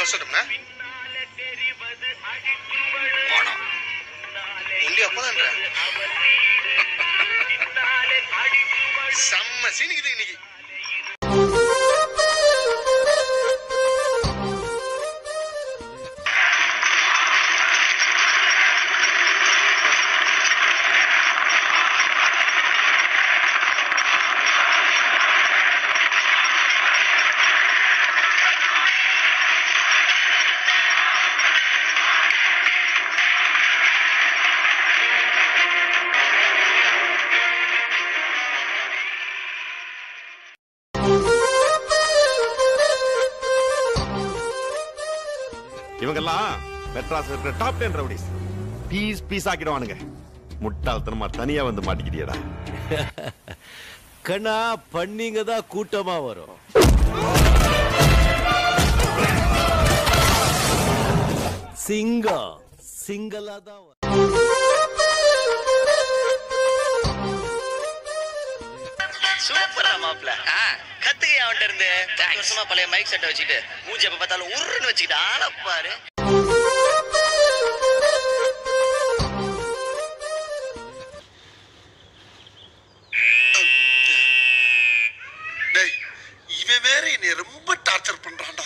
சொல்லணும்னா பணம் ஒண்டி அப்பதான்ற செம்ம சீனிக்குது இன்னைக்கு இவங்கெல்லாம் மெட்ராஸ் இருக்கிற top ten rowdies piece piece ஆக்கிடுவானுங்க முட்டாள்தனமா தனியா வந்து மாட்டிக்கிட்டியடா கண்ணா பண்ணிங்க தான் கூட்டமா வரும் சிங்கம் சிங்கலா தான் வரும் சூப்பரா மாப்ள கத்துக்க அவன்கிட்ட இருந்து பத்து வருஷமா பழைய மைக் செட்டை வச்சுக்கிட்டு மூஞ்சி எப்ப பார்த்தாலும் உருன்னு வச்சுக்கிட்டு ஆள பாரு டேய் இவன் வேற என்னை ரொம்ப டார்ச்சர் பண்றான்டா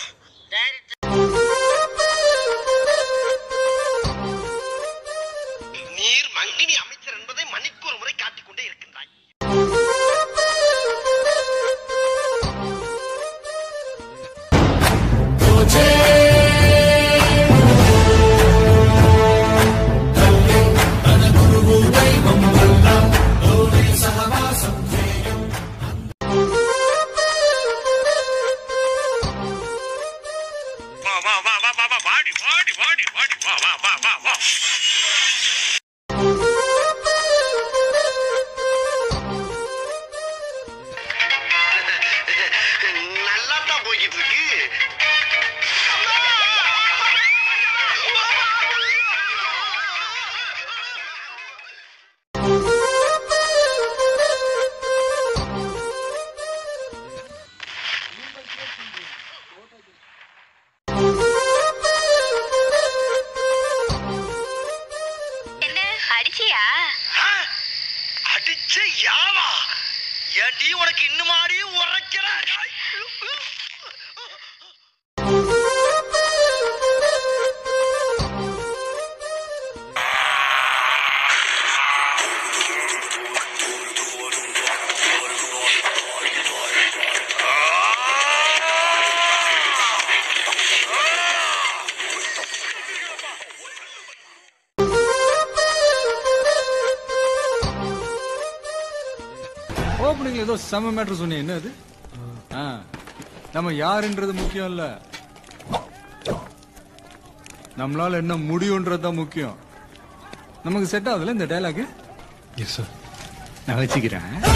நீர் மங்கினி அமைச்சர் என்பதை மணிக்கு ஒரு முறை காட்டிக் கொண்டே இருக்கின்றாய் வா வா வா வா வா வா வாடி வாடி வாடி வாடி வா வா வா வா வா நல்லா தான் போய்கிட்டு இருக்கு என்ன அடிச்சியா ஆ, அடிச்ச யாவா ஏன்டி உனக்கு இன்னுமாடி உரைக்கிற ஓப்பனிங்ல ஏதோ செம மேட்ரு சொன்னீங்க என்ன அது ஆ, நம்ம யாருன்றது முக்கியம் இல்ல நம்மளால என்ன முடியும்ன்றது தான் முக்கியம் நமக்கு செட் ஆகுதுல இந்த டைலாக் எஸ் சார் நான் வச்சுக்கிறேன்